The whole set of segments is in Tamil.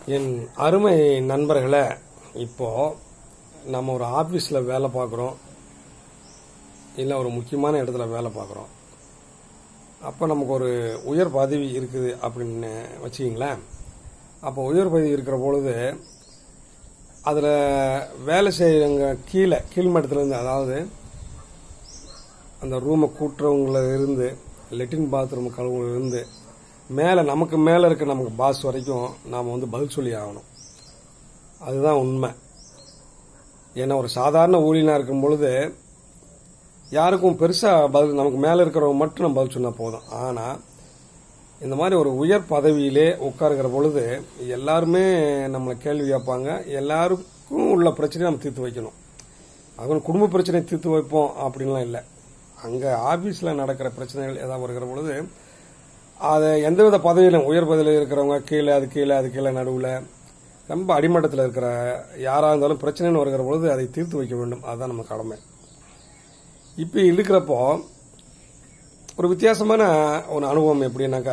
என் அருமை நண்பர்களே இப்போ நம்ம ஒரு ஆஃபீஸில் வேலை பார்க்குறோம் இல்லை ஒரு முக்கியமான இடத்துல வேலை பார்க்குறோம் அப்போ நமக்கு ஒரு உயர் பதவி இருக்குது அப்படின்னு வச்சுக்கிங்களேன் அப்போ உயர் பதவி இருக்கிற பொழுது அதில் வேலை செய்கிறவங்க கீழே கீழ்மட்டத்துலேருந்து அதாவது அந்த ரூமை கூட்டுறவங்கள இருந்து லெட்டின் பாத்ரூம் கழுவுல இருந்து மேலே நமக்கு மேலே இருக்க நமக்கு பாஸ் வரைக்கும் நாம் வந்து பதில் சொல்லி ஆகணும் அதுதான் உண்மை ஏன்னா ஒரு சாதாரண ஊழியனாக இருக்கும் பொழுது யாருக்கும் பெருசாக பதில் நமக்கு மேலே இருக்கிறவங்க மட்டும் நம்ம பதில் சொன்னால் போதும் ஆனால் இந்த மாதிரி ஒரு உயர் பதவியிலே உட்காருகிற பொழுது எல்லாருமே நம்மளை கேள்வி கேட்பாங்க எல்லாருக்கும் உள்ள பிரச்சனையை நம்ம தீர்த்து வைக்கணும் அதுவும் குடும்ப பிரச்சனையை தீர்த்து வைப்போம் அப்படின்லாம் இல்லை அங்கே ஆஃபீஸில் நடக்கிற பிரச்சனைகள் ஏதாவது வருகிற பொழுது அதை எந்தவித பதவியிலும் உயர் பதவியில் இருக்கிறவங்க கீழே அது கீழே அது கீழே நடுவில் ரொம்ப அடிமட்டத்தில் இருக்கிற யாராக இருந்தாலும் பிரச்சனைன்னு வருகிற பொழுது அதை தீர்த்து வைக்க வேண்டும் அதுதான் நம்ம கடமை இப்போ இருக்கிறப்போ ஒரு வித்தியாசமான ஒரு அனுபவம் எப்படின்னாக்கா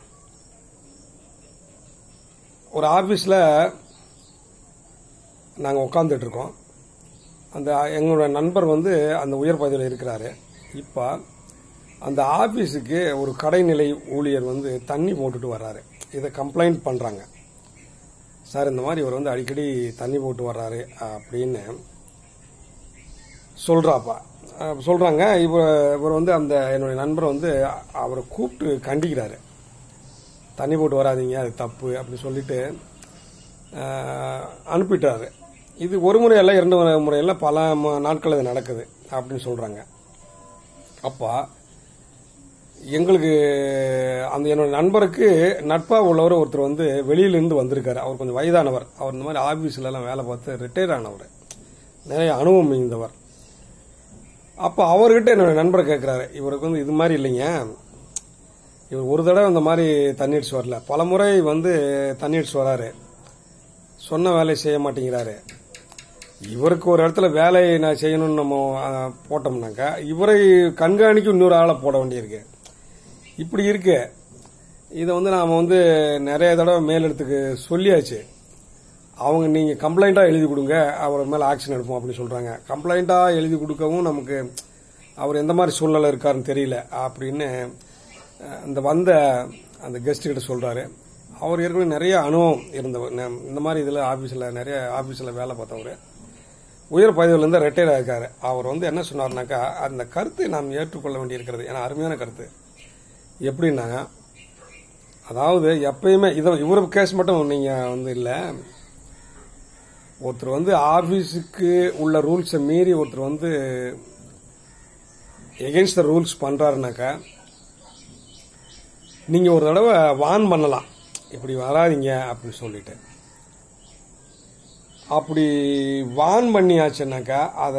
ஒரு ஆஃபீஸில் நாங்கள் உட்காந்துட்டு இருக்கோம் அந்த எங்களோட நண்பர் வந்து அந்த உயர் பதவியில் இருக்கிறாரு இப்போ அந்த ஆஃபீஸுக்கு ஒரு கடைநிலை ஊழியர் வந்து தண்ணி போட்டுட்டு வர்றாரு இதை கம்ப்ளைண்ட் பண்ணுறாங்க சார் இந்த மாதிரி இவர் வந்து அடிக்கடி தண்ணி போட்டு வர்றாரு அப்படின்னு சொல்கிறாப்பா சொல்கிறாங்க இவர் இவர் வந்து அந்த என்னுடைய நண்பர் வந்து அவரை கூப்பிட்டு கண்டிக்கிறாரு தண்ணி போட்டு வராதீங்க அது தப்பு அப்படி சொல்லிட்டு அஹ், அனுப்பிட்டாரு இது ஒரு முறை இல்லை இரண்டு முறையில் பல ம- நாட்கள் இது நடக்குது அப்படின்னு சொல்கிறாங்க அப்போ எங்களுக்கு அந்த என்னோட நண்பருக்கு நட்பா உள்ளவர் ஒருத்தர் வந்து வெளியிலிருந்து வந்திருக்காரு அவர் கொஞ்சம் வயதானவர் அவர் இந்த மாதிரி ஆபீஸ்ல எல்லாம் வேலை பார்த்து ரிட்டையர் ஆனவர் நிறைய அனுபவம் மிகுந்தவர் அப்போ அவர்கிட்ட என்னோட நண்பர் கேட்குறாரு இவருக்கு வந்து இது மாதிரி இல்லைங்க இவர் ஒரு தடவை இந்த மாதிரி தண்ணி அடிச்சு வரல பல முறை வந்து தண்ணி அடிச்சு வராரு சொன்ன வேலையை செய்ய மாட்டேங்கிறாரு இவருக்கு ஒரு இடத்துல வேலையை நான் செய்யணும்னு நம்ம அஹ், போட்டோம்னாக்கா இவரை கண்காணிக்க இன்னொரு ஆளை போட வேண்டியிருக்கு இப்படி இருக்கு இதை வந்து நாம் வந்து நிறைய தடவை மேலிடத்துக்கு சொல்லியாச்சு அவங்க நீங்கள் கம்ப்ளைண்ட்டாக எழுதி கொடுங்க அவர் மேலே ஆக்ஷன் எடுப்போம் அப்படின்னு சொல்கிறாங்க கம்ப்ளைண்ட்டாக எழுதி கொடுக்கவும் நமக்கு அவர் எந்த மாதிரி சூழ்நிலை இருக்காருன்னு தெரியல அப்படின்னு அஹ், இந்த வந்த அந்த கெஸ்ட் கிட்ட சொல்கிறாரு அவர் ஏற்கனவே நிறைய அனுபவம் இருந்தவர் நம் இந்த மாதிரி இதில் ஆஃபீஸில் நிறைய ஆஃபீஸில் வேலை பார்த்தவர் உயர் பதவியிலிருந்து ரிட்டையர் ஆயிருக்காரு அவர் வந்து என்ன சொன்னார்னாக்கா அந்த கருத்தை நாம் ஏற்றுக்கொள்ள வேண்டியிருக்கிறது ஏன்னா அருமையான கருத்து எப்படின்னா அதாவது எப்பயுமே இதை இவர் கேஸ் மட்டும் நீங்கள் வந்து இல்லை ஒருத்தர் வந்து ஆபீஸுக்கு உள்ள ரூல்ஸை மீறி ஒருத்தர் வந்து எகென்ஸ்ட் த ரூல்ஸ் பண்றாருனாக்கா நீங்க ஒரு தடவை வான் பண்ணலாம் இப்படி வராதீங்க அப்படின்னு சொல்லிட்டு அப்படி வான் பண்ணியாச்சுன்னாக்கா அதை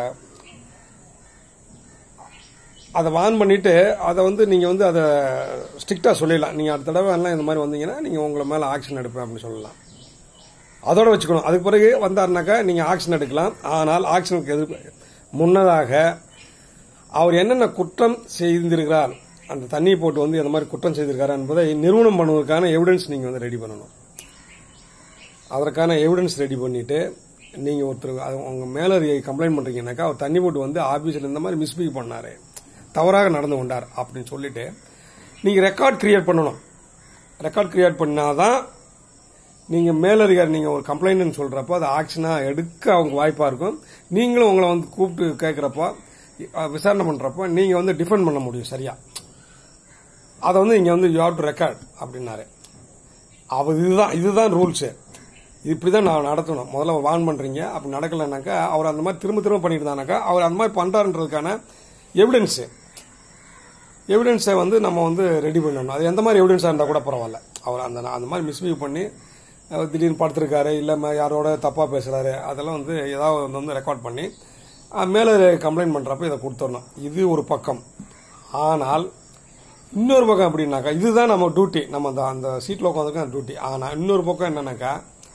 அதை வான் பண்ணிட்டு அதை வந்து நீங்க வந்து அதை ஸ்ட்ரிக்டா சொல்லிடலாம் நீங்க அடுத்த தடவை எல்லாம் இந்த மாதிரி வந்தீங்கன்னா நீங்க உங்களை மேல ஆக்ஷன் எடுப்பேன் அப்படின்னு சொல்லலாம் அதோட வச்சுக்கணும் அதுக்கு பிறகு வந்தாருனாக்கா நீங்க ஆக்ஷன் எடுக்கலாம் ஆனால் ஆக்ஷனுக்கு எதிர்ப்பு முன்னதாக அவர் என்னென்ன குற்றம் செய்திருக்கிறார் அந்த தண்ணியை போட்டு வந்து இந்த மாதிரி குற்றம் செய்திருக்கார் என்பதை நிறுவனம் பண்ணுவதற்கான எவிடன்ஸ் நீங்க வந்து ரெடி பண்ணணும் அதற்கான எவிடன்ஸ் ரெடி பண்ணிட்டு நீங்க ஒருத்தர் அது உங்க மேலதிகாரி கம்ப்ளைண்ட் பண்றீங்கன்னாக்கா அவர் தண்ணி போட்டு வந்து ஆபீஸ்ல இந்த மாதிரி மிஸ்பிஹேவ் பண்ணாரு தவறாக நடந்து கொண்டார் அப்படின்னு சொல்லிட்டு நீங்க ரெக்கார்ட் கிரியேட் பண்ணணும் ரெக்கார்ட் கிரியேட் பண்ணாதான் நீங்க மேலதிகாரி நீங்க ஒரு கம்ப்ளைண்ட் சொல்றப்போ அது ஆக்ஷனா எடுக்க அவங்க வாய்ப்பா இருக்கும் நீங்களும் உங்களை வந்து கூப்பிட்டு கேட்கறப்போ அஹ், விசாரணை பண்றப்போ நீங்க வந்து டிஃபெண்ட் பண்ண முடியும் சரியா அதை வந்து இங்க வந்து யூ ஹாவ் டு ரெக்கார்ட் அப்படின்னாரு அவர் இதுதான் இதுதான் ரூல்ஸ் இப்படிதான் நான் நடத்தணும் முதல்ல வான் பண்றீங்க அப்படி நடக்கலைனாக்கா அவர் அந்த மாதிரி திரும்ப திரும்ப பண்ணிட்டு இருந்தானாக்கா அவர் அந்த மாதிரி பண்றாருன்றதுக்கான எவிடன்ஸ் எவிடன்ஸை வந்து நம்ம வந்து ரெடி பண்ணணும் அது எந்த மாதிரி எவிடன்ஸாக இருந்தால் கூட பரவாயில்ல அவர் அந்த அந்த மாதிரி மிஸ்பிஹேவ் பண்ணி அவர் திடீர்னு படுத்திருக்காரு இல்லை ம- யாரோட தப்பாக பேசுகிறாரு அதெல்லாம் வந்து ஏதாவது ஒண்ணு வந்து ரெக்கார்ட் பண்ணி அஹ், மேலே கம்ப்ளைண்ட் பண்ணுறப்ப இதை கொடுத்துடணும் இது ஒரு பக்கம் ஆனால் இன்னொரு பக்கம் எப்படின்னாக்கா இதுதான் நம்ம டியூட்டி நம்ம அந்த அந்த சீட்டில் உட்காந்துருக்க டியூட்டி ஆனால் இன்னொரு பக்கம் என்னன்னாக்கா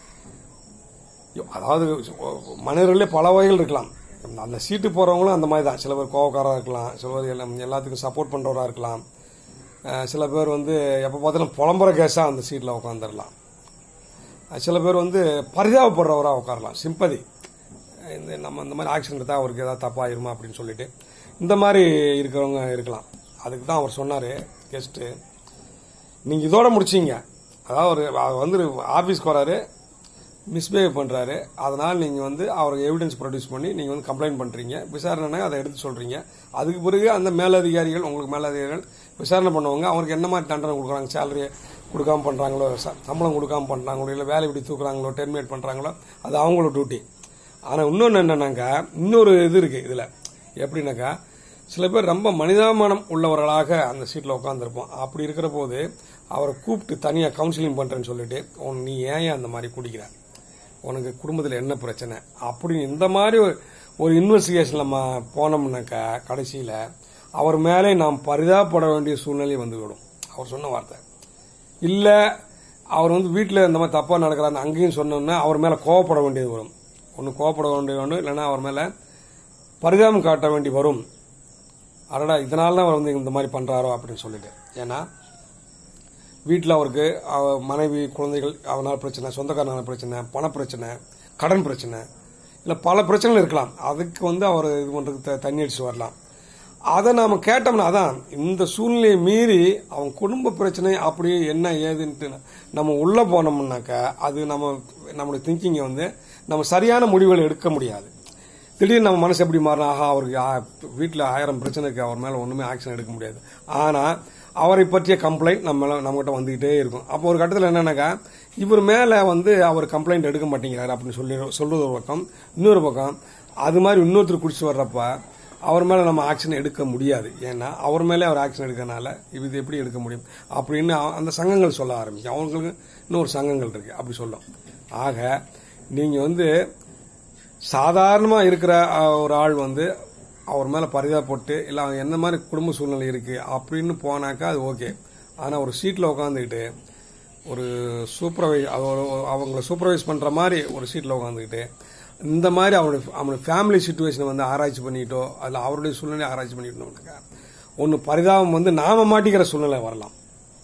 அதாவது மனிதர்களே பல வகைகள் இருக்கலாம் அந்த சீட்டு போறவங்களும் அந்த மாதிரி தான் சில பேர் கோவக்காரா இருக்கலாம் சில பேர் எல்லாம் எல்லாத்துக்கும் சப்போர்ட் பண்றவரா இருக்கலாம் அஹ் சில பேர் வந்து எப்ப பார்த்தாலும் புலம்புற கேஸா அந்த சீட்ல உட்காந்துடலாம் சில பேர் வந்து பரிதாபப்படுறவராக உட்காரலாம் சிம்பதி இந்த நம்ம இந்த மாதிரி ஆக்சிடென்ட் தான் அவருக்கு ஏதாவது தப்பாயிருமா அப்படின்னு சொல்லிட்டு இந்த மாதிரி இருக்கிறவங்க இருக்கலாம் அதுக்கு தான் அவர் சொன்னார் கெஸ்ட்டு நீங்கள் இதோட முடிச்சீங்க அதாவது ஒரு அவர் வந்து ஆஃபீஸ்க்கு வராரு மிஸ்பிஹேவ் பண்ணுறாரு அதனால் நீங்கள் வந்து அவருக்கு எவிடன்ஸ் ப்ரொடியூஸ் பண்ணி நீங்கள் வந்து கம்ப்ளைண்ட் பண்ணுறீங்க விசாரணை அதை எடுத்து சொல்கிறீங்க அதுக்கு பிறகு அந்த மேலதிகாரிகள் உங்களுக்கு மேலதிகாரிகள் விசாரணை பண்ணவங்க அவருக்கு என்ன மாதிரி தண்டனை கொடுக்குறாங்க சேலரி கொடுக்காம பண்ணுறாங்களோ சம்பளம் கொடுக்காம பண்ணுறாங்களோ இல்லை வேலை இப்படி தூக்குறாங்களோ டெர்மினேட் பண்ணுறாங்களோ அது அவங்களோட டியூட்டி ஆனால் இன்னொன்று என்னன்னாக்கா இன்னொரு இது இருக்குது இதில் எப்படின்னாக்கா சில பேர் ரொம்ப மனிதாபிமானம் உள்ளவர்களாக அந்த சீட்டில் உட்காந்துருப்போம் அப்படி இருக்கிற போது அவரை கூப்பிட்டு தனியாக கவுன்சிலிங் பண்ணுறேன்னு சொல்லிட்டு உன் நீ ஏன் அந்த மாதிரி குடிக்கிற உனக்கு குடும்பத்தில் என்ன பிரச்சனை அப்படி இந்த மாதிரி ஒரு- ஒரு இன்வெஸ்டிகேஷன் நம்ம போனோம்னாக்கா கடைசியில் அவர் மேலே நாம் பரிதாபப்பட வேண்டிய சூழ்நிலை வந்துவிடும் அவர் சொன்ன வார்த்தை இல்லை அவர் வந்து வீட்டில் இந்த மாதிரி தப்பாக நடக்கிறாரு அங்கேயும் சொன்னோன்னா அவர் மேலே கோவப்பட வேண்டியது வரும் ஒன்று கோவப்பட வேண்டியது ஒன்று இல்லைன்னா அவர் மேலே பரிதாபம் காட்ட வேண்டி வரும் அடடா இதனால தான் அவர் வந்து இந்த மாதிரி பண்ணுறாரோ அப்படின்னு சொல்லிட்டு ஏன்னா வீட்டில் அவருக்கு அவ மனைவி குழந்தைகள் அவனால் பிரச்சனை சொந்தக்காரனால பிரச்சனை பணப்பிரச்சனை கடன் பிரச்சனை இல்லை பல பிரச்சனைகள் இருக்கலாம் அதுக்கு வந்து அவர் இது பண்ணுறதுக்கு த- தண்ணி அடிச்சு வரலாம் அதை நாம் கேட்டோம்னா அதான் இந்த சூழ்நிலையை மீறி அவன் குடும்ப பிரச்சனை அப்படியே என்ன ஏதுன்ட்டு நம்ம உள்ளே போனோம்னாக்கா அது நம்ம நம்மளுடைய திங்கிங்கை வந்து நம்ம சரியான முடிவுகள் எடுக்க முடியாது திடீர்னு நம்ம மனசு எப்படி மாறினா ஆஹா அவருக்கு வீட்டில் ஆயிரம் பிரச்சனை இருக்கு அவர் மேலே ஒன்றுமே ஆக்ஷன் எடுக்க முடியாது ஆனால் அவரை பற்றிய கம்ப்ளைண்ட் நம்ம மேல- நம்மகிட்ட வந்துகிட்டே இருக்கும் அப்போ ஒரு கட்டத்தில் என்னன்னாக்கா இவர் மேலே வந்து அவர் கம்ப்ளைண்ட் எடுக்க மாட்டேங்கிறாரு அப்படின்னு சொல்லி சொல்றது ஒரு பக்கம் இன்னொரு பக்கம் அது மாதிரி இன்னொருத்தர் குடிச்சு வர்றப்ப அவர் மேலே நம்ம ஆக்ஷன் எடுக்க முடியாது ஏன்னா அவர் மேலே அவர் ஆக்ஷன் எடுக்கறனால இது எப்படி எடுக்க முடியும் அப்படின்னு அவ- அந்த சங்கங்கள் சொல்ல ஆரம்பிக்கும் அவங்களுக்கு இன்னொரு சங்கங்கள் இருக்கு அப்படி சொல்லும் ஆக நீங்கள் வந்து சாதாரணமாக இருக்கிற அஹ், ஒரு ஆள் வந்து அவர் மேலே பரிதாபப்பட்டு இல்லை அவங்க என்ன மாதிரி குடும்ப சூழ்நிலை இருக்குது அப்படின்னு போனாக்கா அது ஓகே ஆனால் ஒரு சீட்டில் உட்காந்துக்கிட்டு ஒரு சூப்பர்வைஸ் அவங்கள சூப்பர்வைஸ் பண்ணுற மாதிரி ஒரு சீட்டில் உட்காந்துக்கிட்டு இந்த மாதிரி அவருடைய அவனுடைய ஃபேமிலி சுச்சுவேஷனை வந்து ஆராய்ச்சி பண்ணிட்டோ அதில் அவருடைய சூழ்நிலையை ஆராய்ச்சி பண்ணிட்டோம்னாக்கா ஒன்று பரிதாபம் வந்து நாம மாட்டிக்கிற சூழ்நிலை வரலாம்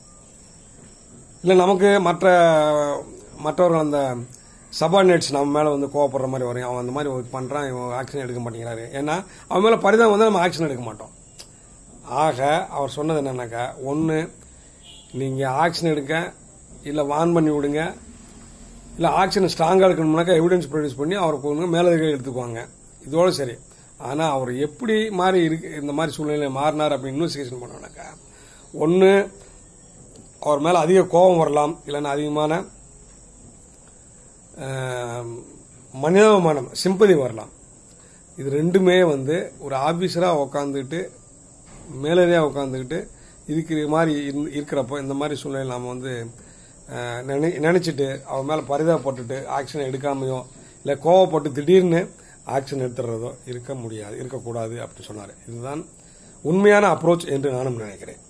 இல்லை நமக்கு மற்ற மற்றவர்கள் அந்த சபார்டினேட்ஸ் நம்ம மேலே வந்து கோவப்படுற மாதிரி வரும் அவன் அந்த மாதிரி பண்ணுறான் இவன் ஆக்ஷன் எடுக்க மாட்டேங்கிறாரு ஏன்னா அவன் மேலே பரிதாபம் வந்து நம்ம ஆக்ஷன் எடுக்க மாட்டோம் ஆக அவர் சொன்னது என்னன்னாக்கா ஒன்று நீங்கள் ஆக்ஷன் எடுக்க இல்லை வான் பண்ணி விடுங்க இல்லை ஆக்ஷன் ஸ்ட்ராங்காக இருக்கணும்னாக்கா எவிடன்ஸ் ப்ரொடியூஸ் பண்ணி அவருக்கு ஒன்று மேலதிகாரி எடுத்துக்குவாங்க இதோட சரி ஆனால் அவர் எப்படி மாறி இருக்கு இந்த மாதிரி சூழ்நிலை மாறினார் அப்படின்னு இன்வெஸ்டிகேஷன் பண்ணோம்னாக்கா ஒன்று அவர் மேலே அதிக கோபம் வரலாம் இல்லைன்னா அதிகமான அஹ், மனிதாபிமானம் சிம்பதி வரலாம் இது ரெண்டுமே வந்து ஒரு ஆபீசராக உக்காந்துக்கிட்டு மேலதியாக உட்காந்துக்கிட்டு இருக்கிற மாதிரி இருந்து- இருக்கிறப்போ இந்த மாதிரி சூழ்நிலை நாம் வந்து அஹ், நினை நினைச்சிட்டு அவன் மேலே பரிதாபப்பட்டுட்டு ஆக்ஷன் எடுக்காமையோ இல்லை கோவப்பட்டு திடீர்னு ஆக்ஷன் எடுத்துடுறதோ இருக்க முடியாது இருக்கக்கூடாது அப்படின்னு சொன்னார் இதுதான் உண்மையான அப்ரோச் என்று நானும் நினைக்கிறேன்